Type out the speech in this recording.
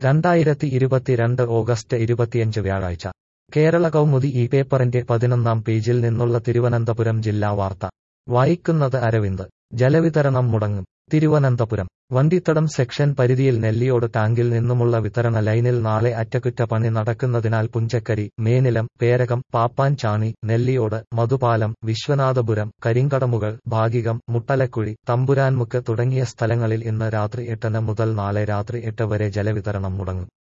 രണ്ടായിരത്തി ഇരുപത്തിരണ്ട് ഓഗസ്റ്റ് ഇരുപത്തിയഞ്ച് വ്യാഴാഴ്ച കേരള കൗമുദി ഈ പേപ്പറിന്റെ പതിനൊന്നാം പേജിൽ നിന്നുള്ള തിരുവനന്തപുരം ജില്ലാ വാർത്ത വായിക്കുന്നത് അരവിന്ദ് ജലവിതരണം മുടങ്ങും തിരുവനന്തപുരം വണ്ടിത്തടം സെക്ഷൻ പരിധിയിൽ നെല്ലിയോട് ടാങ്കിൽ നിന്നുമുള്ള വിതരണ ലൈനിൽ നാളെ അറ്റകുറ്റപ്പണി നടക്കുന്നതിനാൽ പുഞ്ചക്കരി മേനിലം പേരകം പാപ്പാൻചാണി നെല്ലിയോട് മധുപാലം വിശ്വനാഥപുരം കരിങ്കടമുകൾ ഭാഗികം മുട്ടലക്കുഴി തമ്പുരാൻമുക്ക് തുടങ്ങിയ സ്ഥലങ്ങളിൽ ഇന്ന് രാത്രി എട്ടിന് മുതൽ നാളെ രാത്രി എട്ട് വരെ ജലവിതരണം മുടങ്ങും